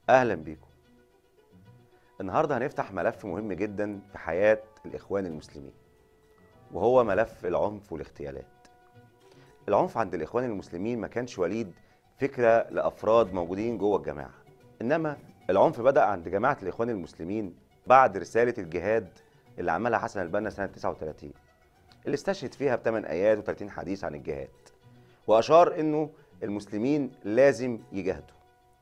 اهلا بيكم النهارده هنفتح ملف مهم جدا في حياه الاخوان المسلمين وهو ملف العنف والاغتيالات العنف عند الاخوان المسلمين ما كانش وليد فكره لافراد موجودين جوه الجماعه انما العنف بدا عند جماعه الاخوان المسلمين بعد رساله الجهاد اللي عملها حسن البنا سنه 39 اللي استشهد فيها بثمان ايات و30 حديث عن الجهاد واشار انه المسلمين لازم يجاهدوا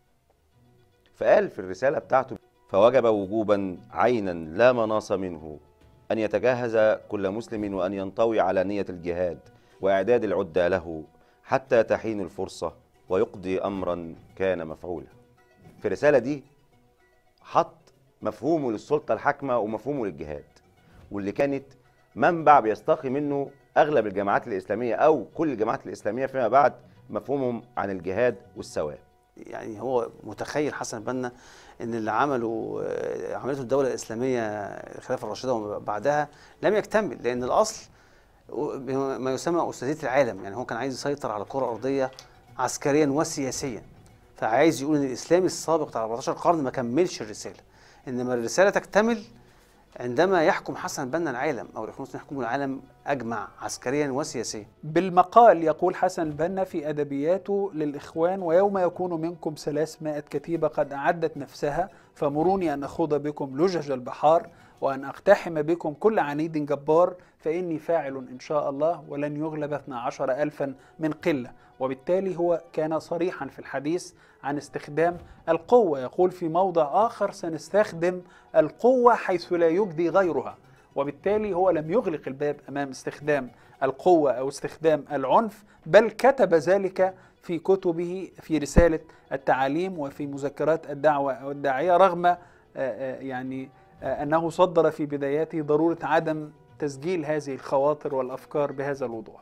فقال في الرساله بتاعته فوجب وجوبا عينا لا مناص منه ان يتجهز كل مسلم وان ينطوي على نيه الجهاد واعداد العده له حتى تحين الفرصه ويقضي امرا كان مفعولا في الرساله دي حط مفهومه للسلطه الحاكمه ومفهومه للجهاد واللي كانت منبع بيستقي منه اغلب الجماعات الاسلاميه او كل الجماعات الاسلاميه فيما بعد مفهومهم عن الجهاد والثواب يعني هو متخيل حسن البنا ان اللي عمله آه، عملته الدوله الاسلاميه الخلافه الراشده وما بعدها لم يكتمل لان الاصل ما يسمى استاذيه العالم يعني هو كان عايز يسيطر على الكره الارضيه عسكريا وسياسيا فعايز يقول ان الاسلام السابق بتاع 14 قرن ما كملش الرساله انما الرساله تكتمل عندما يحكم حسن البنا العالم او الاخوان المسلمين يحكموا العالم اجمع عسكريا وسياسيا بالمقال يقول حسن البنا في أدبياته للإخوان ويوم يكون منكم ثلاثمائة كتيبة قد أعدت نفسها فمروني أن أخوض بكم لجج البحار وأن أقتحم بكم كل عنيد جبار فإني فاعل إن شاء الله ولن يغلب 12 ألفا من قلة وبالتالي هو كان صريحا في الحديث عن استخدام القوة يقول في موضع آخر سنستخدم القوة حيث لا يجدي غيرها وبالتالي هو لم يغلق الباب امام استخدام القوه او استخدام العنف بل كتب ذلك في كتبه في رساله التعاليم وفي مذكرات الدعوه او الداعيه رغم آه، آه، يعني آه، انه صدر في بداياته ضروره عدم تسجيل هذه الخواطر والافكار بهذا الوضوح.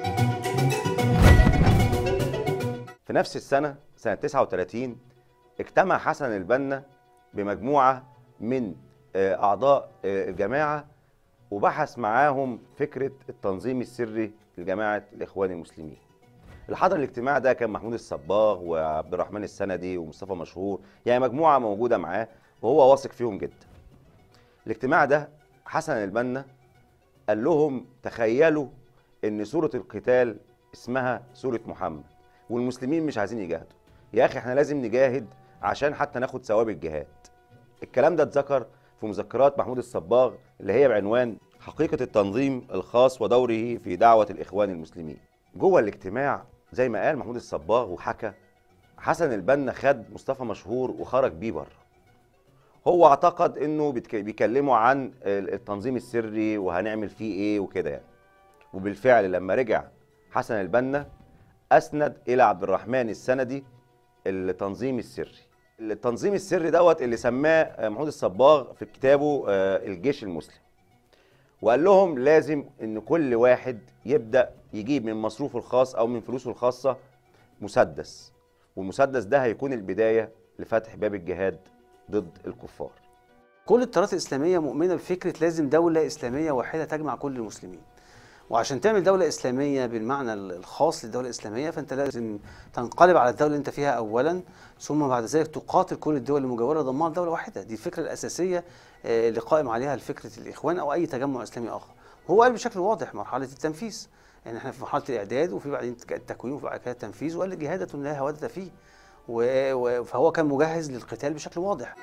في نفس السنة سنة 39 اجتمع حسن البنا بمجموعة من آه، أعضاء آه، الجماعة وبحث معاهم فكرة التنظيم السري لجماعة الإخوان المسلمين اللي حضر الاجتماع ده كان محمود الصباغ وعبد الرحمن السندي ومصطفى مشهور يعني مجموعة موجودة معاه وهو واثق فيهم جدا الاجتماع ده حسن البنا قال لهم تخيلوا ان سورة القتال اسمها سورة محمد والمسلمين مش عايزين يجاهدوا يا اخي احنا لازم نجاهد عشان حتى ناخد ثواب الجهاد الكلام ده اتذكر في مذكرات محمود الصباغ اللي هي بعنوان حقيقة التنظيم الخاص ودوره في دعوة الإخوان المسلمين جوه الاجتماع زي ما قال محمود الصباغ وحكى حسن البنا خد مصطفى مشهور وخرج بيه بره هو اعتقد انه بيتك- بيكلموا عن التنظيم السري وهنعمل فيه ايه وكده يعني وبالفعل لما رجع حسن البنا اسند الى عبد الرحمن السندي التنظيم السري التنظيم السري دوت اللي سماه محمود الصباغ في كتابه آه، الجيش المسلم وقال لهم لازم ان كل واحد يبدا يجيب من مصروفه الخاص او من فلوسه الخاصه مسدس والمسدس ده هيكون البدايه لفتح باب الجهاد ضد الكفار كل التيارات الاسلاميه مؤمنه بفكره لازم دوله اسلاميه واحده تجمع كل المسلمين وعشان تعمل دولة إسلامية بالمعنى الخاص للدولة الإسلامية فأنت لازم تنقلب على الدولة اللي أنت فيها أولا ثم بعد ذلك تقاتل كل الدول المجاورة ضمها لدولة واحدة دي الفكرة الأساسية آه، اللي قائم عليها فكرة الإخوان أو أي تجمع إسلامي آخر هو قال بشكل واضح مرحلة التنفيذ يعني احنا في مرحلة الإعداد وفي بعدين التكوين وفي بعد كده التنفيذ وقال جهادة لا هوادة فيه و- و- فهو كان مجهز للقتال بشكل واضح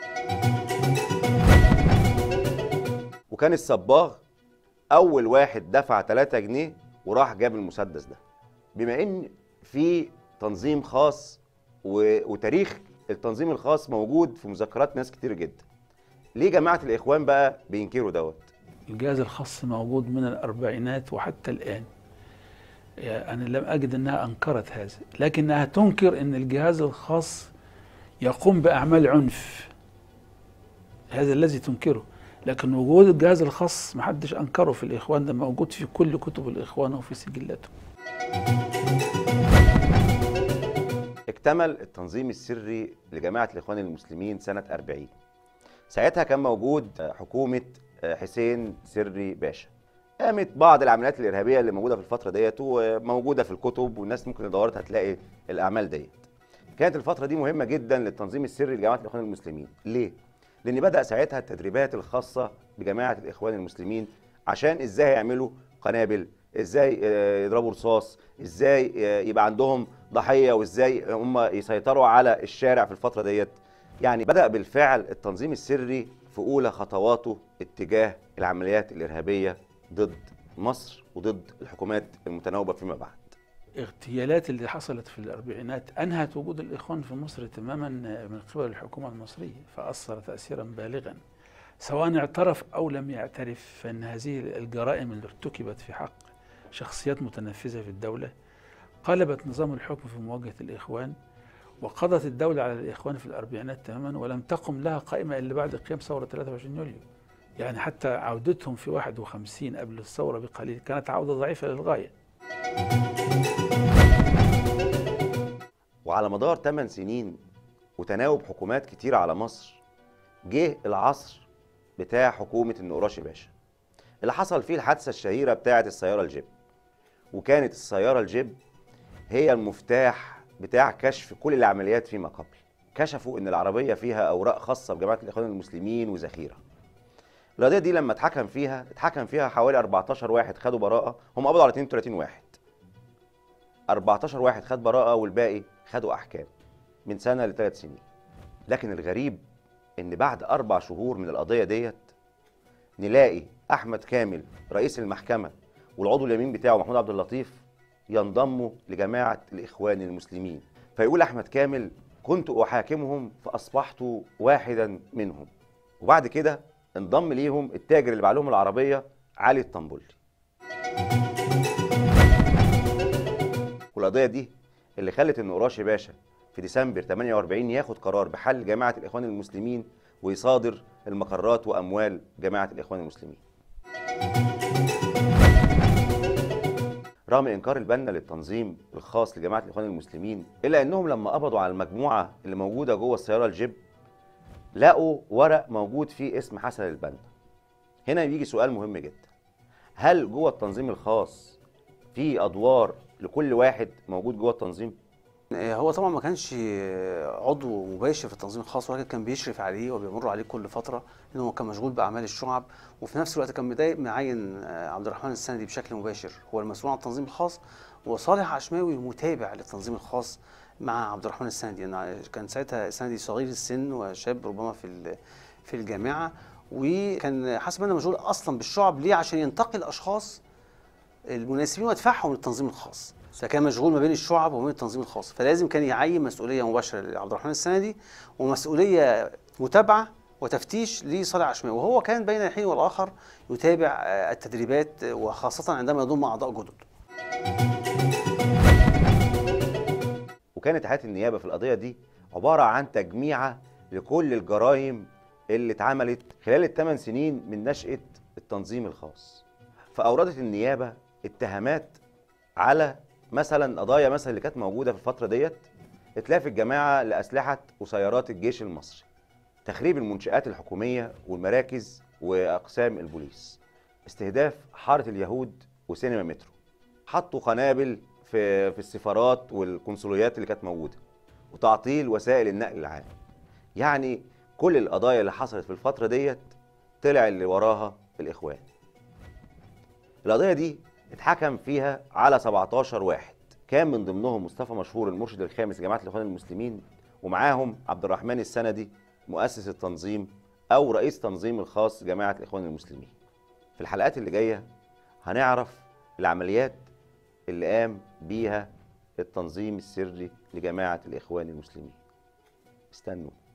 وكان الصباغ اول واحد دفع 3 جنيه وراح جاب المسدس ده بما ان في تنظيم خاص و... وتاريخ التنظيم الخاص موجود في مذكرات ناس كتير جدا ليه جماعه الاخوان بقى بينكروا دوت الجهاز الخاص موجود من الأربعينات وحتى الآن يعني أنا لم أجد أنها أنكرت هذا لكنها تنكر أن الجهاز الخاص يقوم بأعمال عنف هذا الذي تنكره لكن وجود الجهاز الخاص محدش أنكره في الإخوان ده موجود في كل كتب الإخوان وفي سجلاتهم اكتمل التنظيم السري لجماعه الاخوان المسلمين سنه 40 ساعتها كان موجود حكومه حسين سري باشا قامت بعض العمليات الارهابيه اللي موجوده في الفتره ديت وموجوده في الكتب والناس ممكن لو دورت هتلاقي الاعمال ديت كانت الفترة دي مهمة جدا للتنظيم السري لجماعة الإخوان المسلمين ليه؟ لأن بدأ ساعتها التدريبات الخاصة بجماعة الإخوان المسلمين عشان إزاي يعملوا قنابل إزاي آه، يضربوا رصاص إزاي آه، يبقى عندهم ضحية وإزاي هم يسيطروا على الشارع في الفترة ديت يعني بدأ بالفعل التنظيم السري في أولى خطواته اتجاه العمليات الإرهابية ضد مصر وضد الحكومات المتناوبة فيما بعد اغتيالات اللي حصلت في الأربعينات أنهت وجود الإخوان في مصر تماما من قبل الحكومة المصرية فأثر تأثيرا بالغا سواء اعترف أو لم يعترف فإن هذه الجرائم اللي ارتكبت في حق شخصيات متنفذة في الدولة قلبت نظام الحكم في مواجهة الإخوان وقضت الدولة على الإخوان في الأربعينات تماما ولم تقم لها قائمة إلا بعد قيام ثورة 23 يوليو يعني حتى عودتهم في 51 قبل الثورة بقليل كانت عودة ضعيفة للغاية وعلى مدار 8 سنين وتناوب حكومات كتير على مصر جه العصر بتاع حكومة النقراشي باشا اللي حصل فيه الحادثة الشهيرة بتاعة السيارة الجيب وكانت السيارة الجيب هي المفتاح بتاع كشف كل العمليات فيما قبل كشفوا ان العربية فيها اوراق خاصة بجماعة الاخوان المسلمين وذخيرة القضية دي لما اتحكم فيها اتحكم فيها حوالي 14 واحد خدوا براءة هم قبضوا على 32 واحد 14 واحد خد براءة والباقي خدوا أحكام من سنة لثلاث سنين لكن الغريب إن بعد أربع شهور من القضية ديت نلاقي أحمد كامل رئيس المحكمة والعضو اليمين بتاعه محمود عبد اللطيف ينضموا لجماعة الإخوان المسلمين فيقول أحمد كامل كنت أحاكمهم فأصبحت واحدا منهم وبعد كده انضم ليهم التاجر اللي باع لهم العربية علي الطنبولي والقضيه دي اللي خلت النقراشي باشا في ديسمبر 48 ياخد قرار بحل جماعه الاخوان المسلمين ويصادر المقرات واموال جماعه الاخوان المسلمين. رغم انكار البنا للتنظيم الخاص لجماعه الاخوان المسلمين الا انهم لما قبضوا على المجموعه اللي موجوده جوه السياره الجيب لقوا ورق موجود فيه اسم حسن البنا. هنا بيجي سؤال مهم جدا. هل جوه التنظيم الخاص في ادوار لكل واحد موجود جوه التنظيم آه، هو طبعا ما كانش آه، عضو مباشر في التنظيم الخاص ولكن كان بيشرف عليه وبيمر عليه كل فتره لانه هو كان مشغول باعمال الشعب وفي نفس الوقت كان مضايق معين آه، عبد الرحمن السندي بشكل مباشر هو المسؤول عن التنظيم الخاص وصالح عشماوي متابع للتنظيم الخاص مع عبد الرحمن السندي يعني كان ساعتها السندي صغير السن وشاب ربما في ال- في الجامعه وكان حسب انا مشغول اصلا بالشعب ليه عشان ينتقي الاشخاص المناسبين ويدفعهم للتنظيم الخاص فكان مشغول ما بين الشعب وما بين التنظيم الخاص فلازم كان يعين مسؤوليه مباشره لعبد الرحمن السندي ومسؤوليه متابعه وتفتيش لصالح عشماوي وهو كان بين الحين والاخر يتابع آه، التدريبات آه، وخاصه عندما يضم اعضاء جدد وكانت حياه النيابه في القضيه دي عباره عن تجميعه لكل الجرائم اللي اتعملت خلال الثمان سنين من نشاه التنظيم الخاص فاوردت النيابه اتهامات على مثلا قضايا مثلا اللي كانت موجوده في الفتره ديت اتلاف الجماعه لاسلحه وسيارات الجيش المصري تخريب المنشآت الحكوميه والمراكز واقسام البوليس استهداف حاره اليهود وسينما مترو حطوا قنابل في في السفارات والقنصليات اللي كانت موجوده وتعطيل وسائل النقل العام يعني كل القضايا اللي حصلت في الفتره ديت طلع اللي وراها الاخوان القضيه دي اتحكم فيها على 17 واحد كان من ضمنهم مصطفى مشهور المرشد الخامس لجماعه الاخوان المسلمين ومعاهم عبد الرحمن السندي مؤسس التنظيم او رئيس تنظيم الخاص جماعه الاخوان المسلمين في الحلقات اللي جايه هنعرف العمليات اللي قام بيها التنظيم السري لجماعه الاخوان المسلمين استنوا